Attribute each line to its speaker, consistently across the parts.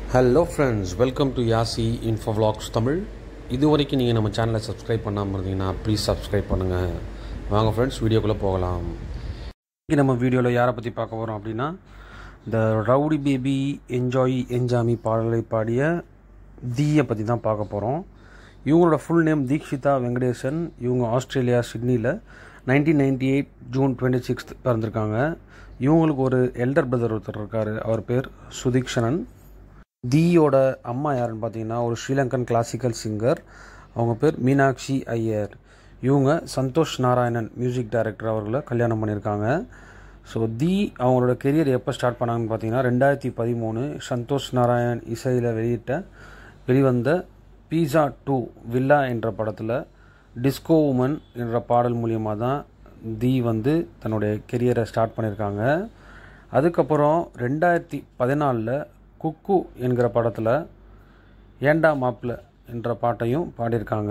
Speaker 1: hello friends welcome to Yasi info vlogs Tamil இது வரைக்கும் நீங்கள் நம்ம சேனலை சப்ஸ்கிரைப் பண்ணாமல் இருந்தீங்கன்னா ப்ளீஸ் சப்ஸ்கிரைப் பண்ணுங்கள் வாங்க ஃப்ரெண்ட்ஸ் வீடியோக்குள்ளே போகலாம் இன்றைக்கி நம்ம வீடியோவில் யாரை பற்றி பார்க்க போகிறோம் அப்படின்னா இந்த ரவுடி பேபி என்ஜாய் என்ஜாமி பாடலை பாடிய தீயை பற்றி தான் பார்க்க போகிறோம் இவங்களோட ஃபுல் நேம் தீக்ஷிதா வெங்கடேசன் இவங்க ஆஸ்திரேலியா சிட்னியில் nineteen ninety eight June twenty sixth பிறந்திருக்காங்க இவங்களுக்கு ஒரு எல்டர் பிரதர் ஒருத்தர் இருக்கார் அவர் பேர் சுதீக்ஷணன் தீயோட அம்மா யாருன்னு பார்த்தீங்கன்னா ஒரு ஸ்ரீலங்கன் கிளாசிக்கல் சிங்கர் அவங்க பேர் மீனாட்சி ஐயர் இவங்க சந்தோஷ் நாராயணன் மியூசிக் டைரக்டர் அவர்களை கல்யாணம் பண்ணியிருக்காங்க ஸோ தி அவங்களோட கெரியர் எப்போ ஸ்டார்ட் பண்ணாங்கன்னு பார்த்தீங்கன்னா ரெண்டாயிரத்தி பதிமூணு சந்தோஷ் நாராயணன் இசையில் வெளியிட்ட வெளிவந்த பீஸா டூ வில்லா என்ற படத்தில் டிஸ்கோ உமன் என்ற பாடல் மூலியமாக தான் தி வந்து தன்னுடைய கெரியரை ஸ்டார்ட் பண்ணியிருக்காங்க அதுக்கப்புறம் ரெண்டாயிரத்தி பதினாலில் குக்கு என்கிற படத்தில் ஏண்டா மாப்பிள்ள என்ற பாட்டையும் பாடியிருக்காங்க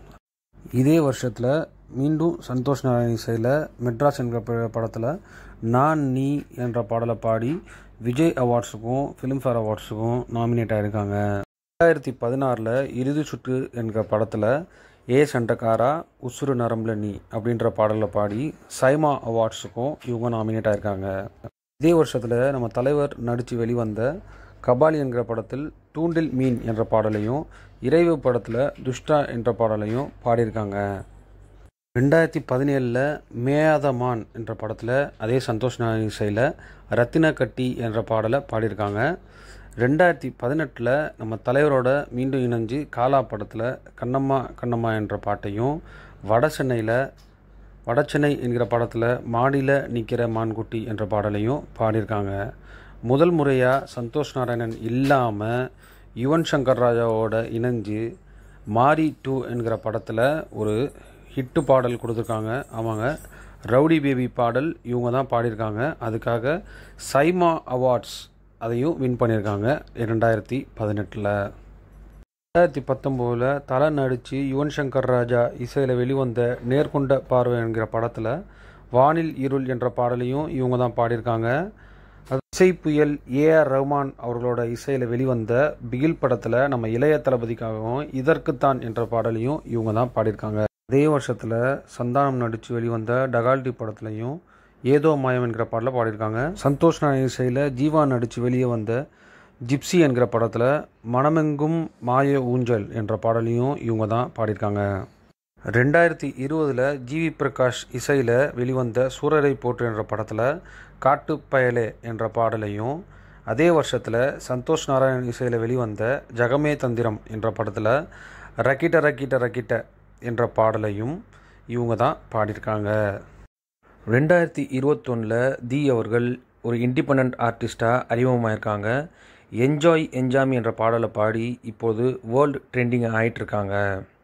Speaker 1: இதே வருஷத்தில் மீண்டும் சந்தோஷ் நாராயண் இசையில் மெட்ராஸ் என்கிற ப- படத்தில் நான் நீ என்ற பாடலை பாடி விஜய் அவார்ட்ஸுக்கும் ஃபிலிம்ஃபேர் அவார்ட்ஸுக்கும் நாமினேட் ஆகியிருக்காங்க ரெண்டாயிரத்தி பதினாறில் இறுதி சுற்று என்கிற படத்தில் ஏ சண்டக்காரா உசுறு நரம்புல நீ அப்படின்ற பாடலை பாடி சைமா அவார்ட்ஸுக்கும் இவங்க நாமினேட் ஆயிருக்காங்க இதே வருஷத்தில் நம்ம தலைவர் நடித்து வெளிவந்த கபாலி என்கிற படத்தில் தூண்டில் மீன் என்ற பாடலையும் இறைவு படத்தில் துஷ்டா என்ற பாடலையும் பாடியிருக்காங்க ரெண்டாயிரத்தி பதினேழில் மேயாத மான் என்ற படத்தில் அதே சந்தோஷ் நாராயண் இசையில் ரத்தின கட்டி என்ற பாடலை பாடியிருக்காங்க ரெண்டாயிரத்தி பதினெட்டில் நம்ம தலைவரோட மீண்டும் இணைஞ்சு காலா படத்தில் கண்ணம்மா கண்ணம்மா என்ற பாட்டையும் வட சென்னையில் வடசென்னை என்கிற படத்தில் மாடியில் நிற்கிற மான்குட்டி என்ற பாடலையும் பாடியிருக்காங்க முதல் முறையாக சந்தோஷ் நாராயணன் இல்லாமல் யுவன் சங்கர் ராஜாவோட இணைஞ்சு மாரி டூ என்கிற படத்தில் ஒரு ஹிட்டு பாடல் கொடுத்துருக்காங்க ஆமாங்க ரவுடி பேபி பாடல் இவங்க தான் பாடியிருக்காங்க அதுக்காக சைமா அவார்ட்ஸ் அதையும் வின் பண்ணியிருக்காங்க ரெண்டாயிரத்தி பதினெட்டில் ரெண்டாயிரத்தி பத்தொம்போதில் தலை நடித்து யுவன் சங்கர் ராஜா இசையில் வெளிவந்த நேர்கொண்ட பார்வை என்கிற படத்தில் வானில் இருள் என்ற பாடலையும் இவங்க தான் பாடியிருக்காங்க அது இசை புயல் ஏஆர் ரஹ்மான் அவர்களோட இசையில் வெளிவந்த பிகில் படத்தில் நம்ம இளைய தளபதிக்காகவும் இதற்குத்தான் என்ற பாடலையும் இவங்க தான் பாடியிருக்காங்க அதே வருஷத்தில் சந்தானம் நடித்து வெளிவந்த டகால்டி படத்துலையும் ஏதோ மாயம் என்கிற பாடலை பாடியிருக்காங்க சந்தோஷ் நாராயண் இசையில் ஜீவா நடித்து வெளியே வந்த ஜிப்சி என்கிற படத்தில் மனமெங்கும் மாய ஊஞ்சல் என்ற பாடலையும் இவங்க தான் பாடியிருக்காங்க ரெண்டாயிரத்தி இருபதில் ஜிவி பிரகாஷ் இசையில் வெளிவந்த சூரரை போற்று என்ற படத்தில் காட்டு பயலே என்ற பாடலையும் அதே வருஷத்தில் சந்தோஷ் நாராயண் இசையில் வெளிவந்த ஜகமே தந்திரம் என்ற படத்தில் ரக்கிட்ட ரக்கிட்ட ரக்கிட்ட என்ற பாடலையும் இவங்க தான் பாடியிருக்காங்க ரெண்டாயிரத்தி இருபத்தொன்னில் தி அவர்கள் ஒரு இண்டிபெண்ட் ஆர்டிஸ்டாக அறிமுகமாயிருக்காங்க என்ஜாய் என்ஜாமி என்ற பாடலை பாடி இப்போது வேர்ல்டு ட்ரெண்டிங் ஆகிட்டுருக்காங்க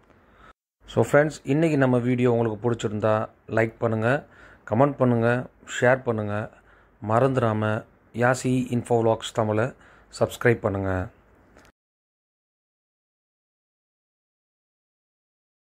Speaker 1: ஸோ ஃப்ரெண்ட்ஸ் இன்றைக்கி நம்ம வீடியோ உங்களுக்கு பிடிச்சிருந்தா லைக் பண்ணுங்கள் கமெண்ட் பண்ணுங்கள் ஷேர் பண்ணுங்கள் மறந்துடாமல் யாசி இன்ஃபோ vlogs தமிழை சப்ஸ்கிரைப் பண்ணுங்கள்